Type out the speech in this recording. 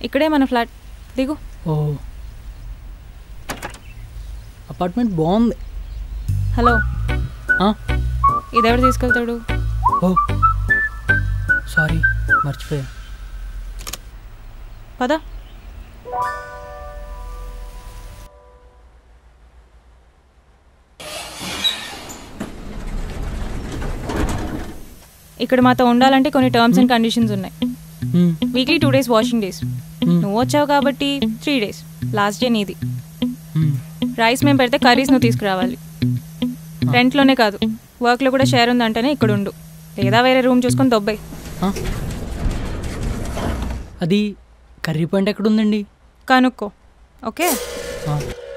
ఇక్కడే మన ఫ్లాట్ దిగు ఓ అపార్ట్మెంట్ బాగుంది హలో ఆ? ఇదెవడు తీసుకెళ్తాడు ఓ సారీ మర్చిపోయా పద ఇక్కడ మాతో ఉండాలంటే కొన్ని టర్మ్స్ అండ్ కండిషన్స్ ఉన్నాయి మ్మ్. Weekly two days washing days మ్మ్. నువ్వు వచ్చావు కాబట్టి త్రీ డేస్ లాస్ట్ డే నీది మ్మ్. రైస్ మేము పెడితే కర్రీస్ నువ్వు తీసుకురావాలి రెంట్లోనే కాదు వర్క్లో కూడా షేర్ ఉందంటేనే ఇక్కడ ఉండు లేదా వేరే రూమ్ చూసుకొని దొబ్బాయి ఆ? అది కర్రీ పాయింట్ ఎక్కడ ఉందండి కనుక్కో ఓకే ఆ.